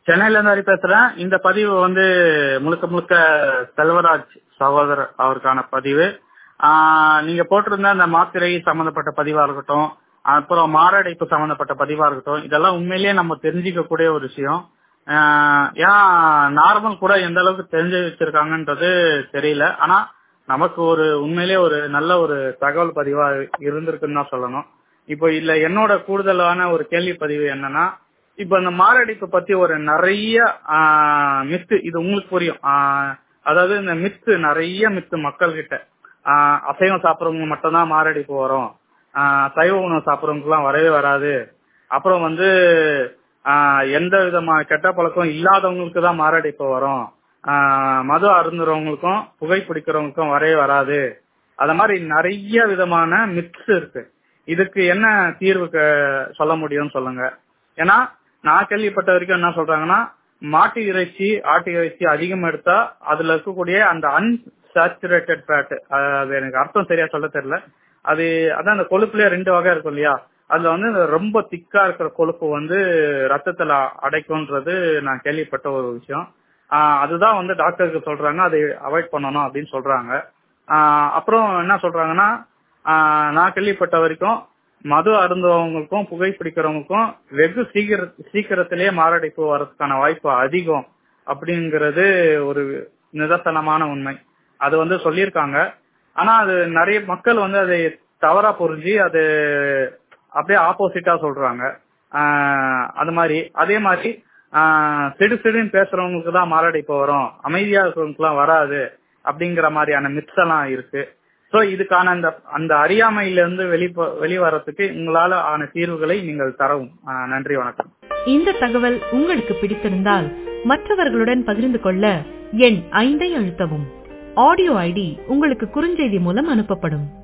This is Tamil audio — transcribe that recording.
சென்னையில இருந்து ஹரி பேசுறேன் இந்த பதிவு வந்து முழுக்க முழுக்க செல்வராஜ் சகோதரர் அவருக்கான பதிவு ஆஹ் நீங்க போட்டிருந்த அந்த மாத்திரை சம்பந்தப்பட்ட பதிவா இருக்கட்டும் அப்புறம் மாரடைப்பு சம்பந்தப்பட்ட பதிவா இருக்கட்டும் இதெல்லாம் உண்மையிலேயே நம்ம தெரிஞ்சுக்க கூடிய ஒரு விஷயம் ஆஹ் ஏன் நார்மல் கூட எந்த அளவுக்கு தெரிஞ்சு வச்சிருக்காங்கன்றது தெரியல ஆனா நமக்கு ஒரு உண்மையிலேயே ஒரு நல்ல ஒரு தகவல் பதிவா இருந்திருக்குன்னு தான் சொல்லணும் இப்போ இல்ல என்னோட கூடுதலான ஒரு கேள்வி பதிவு என்னன்னா இப்ப இந்த மாரடைப்பு பத்தி ஒரு நிறைய மித்து இது உங்களுக்கு புரியும் ஆஹ் அதாவது இந்த மித்து நிறைய மித்து மக்கள் கிட்ட ஆஹ் அசைவம் சாப்பிட்றவங்க மட்டும்தான் மாரடைப்பு வரும் ஆஹ் சைவ உணவு சாப்பிட்றவங்களுக்கு எல்லாம் வரவே வராது அப்புறம் வந்து ஆஹ் எந்த விதமான கெட்ட பழக்கம் இல்லாதவங்களுக்கு தான் மாரடைப்பு வரும் ஆஹ் மது அருந்துறவங்களுக்கும் புகை பிடிக்கிறவங்களுக்கும் வரவே வராது அத மாதிரி நிறைய விதமான மிக்ஸ் இருக்கு இதுக்கு என்ன தீர்வு க- சொல்ல முடியும்னு சொல்லுங்க ஏன்னா நான் கேள்விப்பட்ட வரைக்கும் என்ன சொல்றாங்கன்னா மாட்டு இறைச்சி ஆட்டு இறைச்சி அதிகம் எடுத்தா அதுல இருக்கக்கூடிய அந்த அன்சாச்சுரேட்டட் ஃபேட் அது எனக்கு அர்த்தம் சரியா சொல்ல தெரியல அது அதான் அந்த கொழுப்புலயே ரெண்டு வகை இருக்கும் இல்லையா அதுல வந்து இந்த ரொம்ப திக்கா இருக்கிற கொழுப்பு வந்து ரத்தத்துல அடைக்கும்ன்றது நான் கேள்விப்பட்ட ஒரு விஷயம் ஆஹ் அதுதான் வந்து டாக்டருக்கு சொல்றாங்க அதை அவாய்ட் பண்ணணும் அப்படின்னு சொல்றாங்க ஆஹ் அப்புறம் என்ன சொல்றாங்கன்னா ஆஹ் நான் கேள்விப்பட்ட வரைக்கும் மது அருந்துவவங்களுக்கும் புகை பிடிக்கிறவங்களுக்கும் வெகு சீக்கிர சீக்கிரத்திலேயே மாரடைப்பு வர்றதுக்கான வாய்ப்பு அதிகம் அப்படிங்கிறது ஒரு நிதர்சனமான உண்மை அது வந்து சொல்லியிருக்காங்க ஆனா அது நிறைய மக்கள் வந்து அதை தவறா புரிஞ்சு அது அப்படியே ஆப்போசிட்டா சொல்றாங்க ஆஹ் அது மாதிரி அதே மாதிரி ஆஹ் சிடு சிடுன்னு பேசுறவங்களுக்கு தான் மாரடைப்பு வரும் அமைதியா இருக்கிறவங்களுக்கு எல்லாம் வராது அப்படிங்கிற மாதிரியான மித்ஸ் எல்லாம் இருக்கு சோ இதுக்கான அந்த அந்த அறியாமையில இருந்து வெளி வெளிவரத்துக்கு உங்களால ஆன தீர்வுகளை நீங்கள் தரவும் ஆஹ் நன்றி வணக்கம் இந்த தகவல் உங்களுக்கு பிடித்திருந்தால் மற்றவர்களுடன் பகிர்ந்து கொள்ள எண் ஐந்தை அழுத்தவும் ஆடியோ ஐடி உங்களுக்கு குறுஞ்செய்தி மூலம் அனுப்பப்படும்